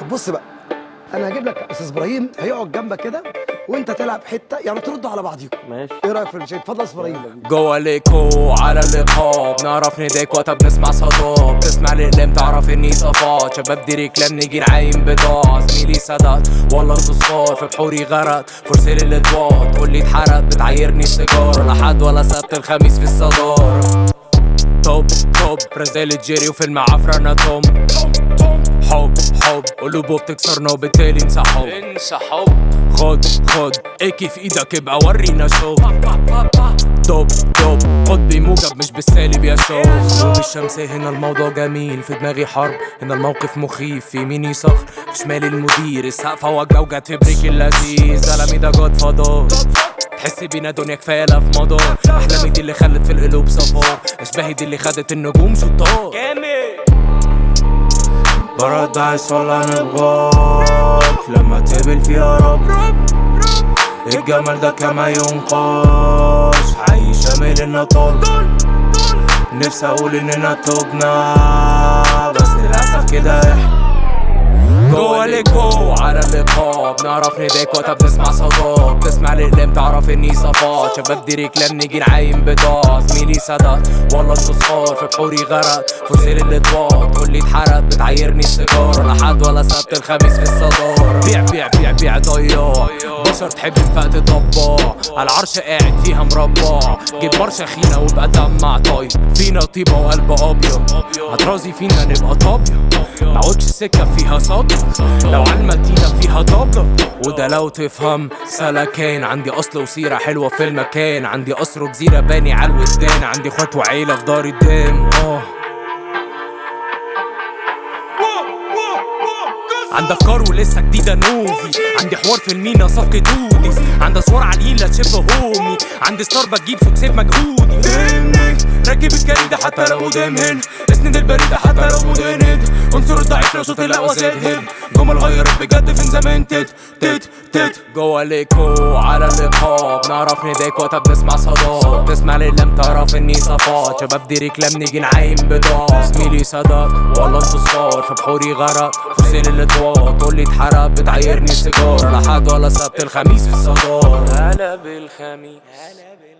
طب بص بقى انا هجيب لك استاذ ابراهيم هيقعد جنبك كده وانت تلعب حته يعني تردوا على بعضيكم ماشي ايه رايك في المشاهد اتفضل يا استاذ ابراهيم جوا ليكو على اللقاء بنعرف نديك وقتها بنسمع صدى بتسمع الاقلام تعرف اني صفات شباب دي رجلان نيجي نعايم بضاعة زميلي سدد والله انتو صفار في بحوري غرق فرسالي الادوار تقولي اتحرق بتعايرني السيجار لحد ولا سبت الخميس في الصدارة توب توب رزالة جيري وفيلم عفرة انا توم حب حب قلوبه بتكسرنا وبالتالي انسى حب انسى حب خد خد ايكي في ايدك ابقى ورينا شو دوب دوب قطبي موجب مش بالسالب يا شو غروب الشمس هنا الموضوع جميل في دماغي حرب هنا الموقف مخيف في يميني صخر في شمالي المدير السقف وجبه وجت في بريك اللذيذ زلمي ده جاد فضار تحس بينا دنيا كفايه لا في مدار احلامي دي اللي خلت في القلوب صفار اشباهي دي اللي خدت النجوم شطار برد بعيش ولا نبغاك لما تقبل فيها رب الجمال ده كما ينقاش عايشة من النطال نفسي اقول اننا توبنا بس للاسف كده احنا جوا ليكو على اللقاء بنعرف نديك وقتها بنسمع صدى بتسمع الاقلام تعرف اني صفات شباب دي رجلان نيجي نعايم بضاعة زميلي سدد والله انتو صفار في بحوري غرق فرسالي الادوار تقولي اتحرق بتعايرني السيجارة لحد ولا سبت الخميس في الصدارة بيع بيع بيع بيع ضياع بشر تحب الفقد طباع على العرش قاعد فيها مربع جيب برشا خينا وابقى دمع طيب فينا طيبة وقلب ابيض هترازي فينا نبقى طابية معودش سكة فيها صدى لو عالمدينة فيها طبلة وده لو تفهم سلكان عندي اصل وسيرة حلوة في المكان عندي قصر وجزيرة باني عالودان عندي اخوات وعيلة في دار الدم اه عندي افكار ولسه جديده نوفي عندي حوار في المينا صفقة دوديس عندي اسوار عاليين لا تشب هومي عندي ستار بتجيب سكسيت مجهودي فهمني راكب الجريدة حتى لو قدام هنا اسند البريدة حتى لو مدهند عنصر الضعيف لو صوت الاقوى زاد هنا جمل غيرت بجد فين زمان تت تت تت جوا ليكو على اللقاء بنعرف نديك وقتها بنسمع صدى بتسمع للم تعرف اني صفات شباب دي رجلام نيجي نعايم بضاعة زميلي صدق والله انتو صفار في بحوري غرق فرسالي الادوار تقولي اتحرق بتعايرني السيجار لحد ولا سبت الخميس في الصدارة هلا بالخميس